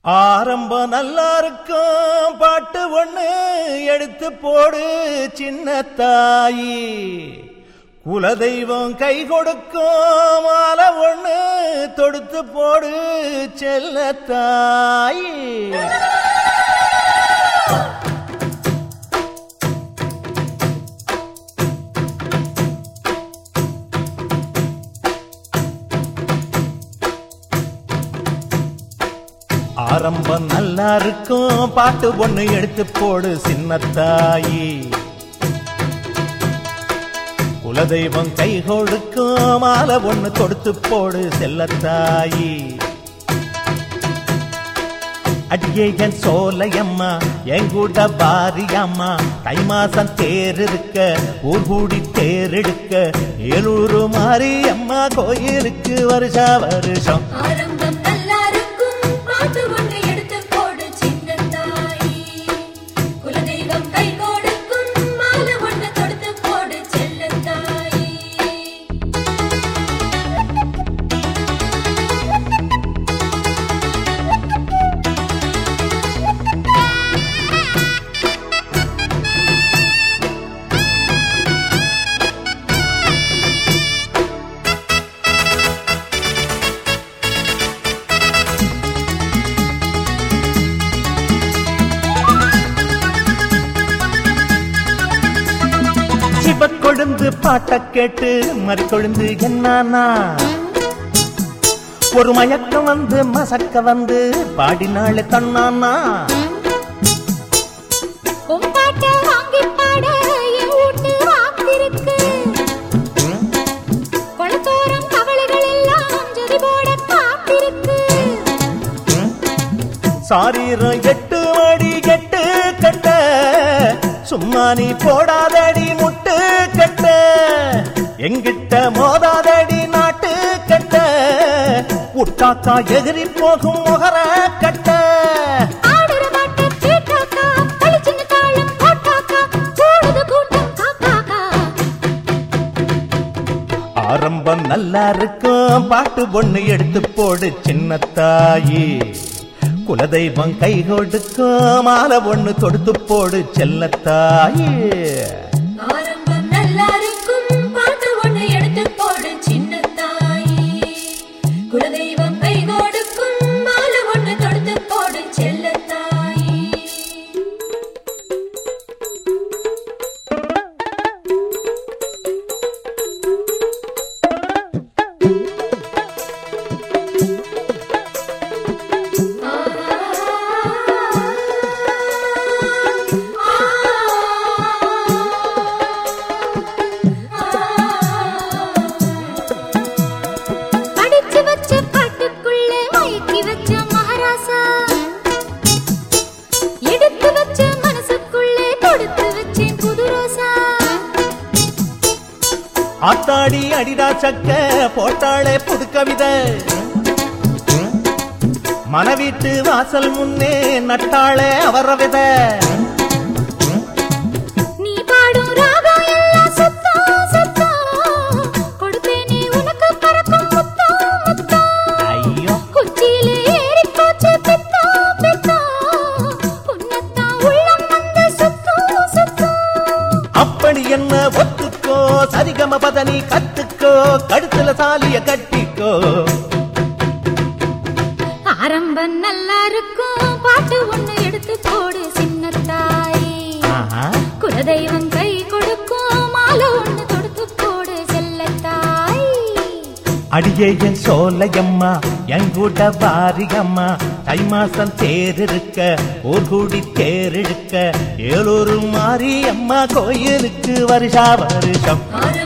ஆரம்பம் நல்லா இருக்கும் பாட்டு ஒண்ணு எடுத்து போடு சின்ன தாயி குலதெய்வம் கை கொடுக்கும் மாலை ஒண்ணு தொடுத்து போடு செல்ல தாயி ஆரம்பம் நல்லா இருக்கும் பாட்டு ஒண்ணு எடுத்து போடு சின்னத்தாயி குலதெய்வம் கை கொடுக்கும் மாலை ஒண்ணு கொடுத்து போடு செல்லத்தாயி அடியே என் சோலையம்மா என் கூட பாரியம்மா தை மாசம் தேர் இருக்க ஊர் கூடி தேர் எடுக்க ஏலூரு மாரியம்மா கோயிலுக்கு வருஷா வருஷம் ஆரம்பம் நல்லா இருக்கும் பாட்டு ஒன்று எடுத்து போடு சின்ன தாயி குலதெய்வம் கை கொடுக்கும் மாலை ஒன்று தொடுத்து போடு செல்ல தாயி சிவ கொழுந்து பாட்ட கேட்டு மறி கொழுந்து என்னானா ஒரு மயக்கம் வந்து மசக்க வந்து பாடினாள் தன்னானா பொம்பாட்ட வாங்கி பாட என் வீட்டு வாக்கிருக்கு குளத்தோரம் கவலைகள் எல்லாம் ஜதி போட காத்திருக்கு சாரீரம் எட்டு அடி கெட்டு கட்ட சும்மா நீ போடாதடி முட்டு கட்ட எங்கிட்ட மோதாதடி நாட்டு கட்ட உட்டாக்கா எதிரி போகும் முகர கட்ட ஆடுற பாட்டு கேட்டாக்கா பளிச்சுன்னு தாளம் போட்டாக்கா கூடுது கூட்டம் காக்காக்கா ஆரம்பம் நல்லா இருக்கும் பாட்டு ஒண்ணு எடுத்து போடு சின்ன தாயி குலதெய்வம் கை கொடுக்கும் மாலை ஒண்ணு தொடுத்து போடு செல்லத்தாயி ஆரம்பம் நல்லா இருக்கும் பாட்டு ஒண்ணு எடுத்து போடு சின்ன தாயி குலதெய்வம் கை கொடுக்கும் மாலை ஒண்ணு தொடுத்து போடு செல்ல தாயி படிச்சு வச்ச பாட்டுக்குள்ள மயக்கி வச்ச மகாராசா எடுத்து வச்ச மனசுக்குள்ளே கொடுத்து வச்சேன் புது ரோசா ஆத்தாடி அடிடா சக்க போட்டாளே புது கவிதை மனவீட்டு வாசல் முன்னே நட்டாளே அவர வித நீ பாடும் ராகம் எல்லாம் சுத்தம் சுத்தம் கொடுப்பேனே உனக்கு பறக்கும் முத்தம் முத்தம் ஐயோ கொச்சியிலே ஏறி போச்சு பித்தம் பித்தம் உன்னத்தான் உள்ளம் வந்து சுத்தம் சுத்தம் அப்படி என்ன ஒத்துக்கோ சரிகம பதனி கத்துக்கோ கழுத்துல சாலிய கட்டிக்கோ ஆரம்பம் நல்லா இருக்கும் பாட்டு ஒண்ணு எடுத்து போடு சின்ன தாயி ஆஹா. குலதெய்வம் கை கொடுக்கும் மாலை ஒண்ணு தொடுத்து போடு செல்ல தாய் அடியே என் சோலையம்மா என் கூட வாரியம்மா தை மாசம் தேர் இருக்க ஊர் கூடி தேர் இழுக்க ஏலூர் மாரியம்மா கோயிலுக்கு வருஷா வருஷம் ஆரம்பம்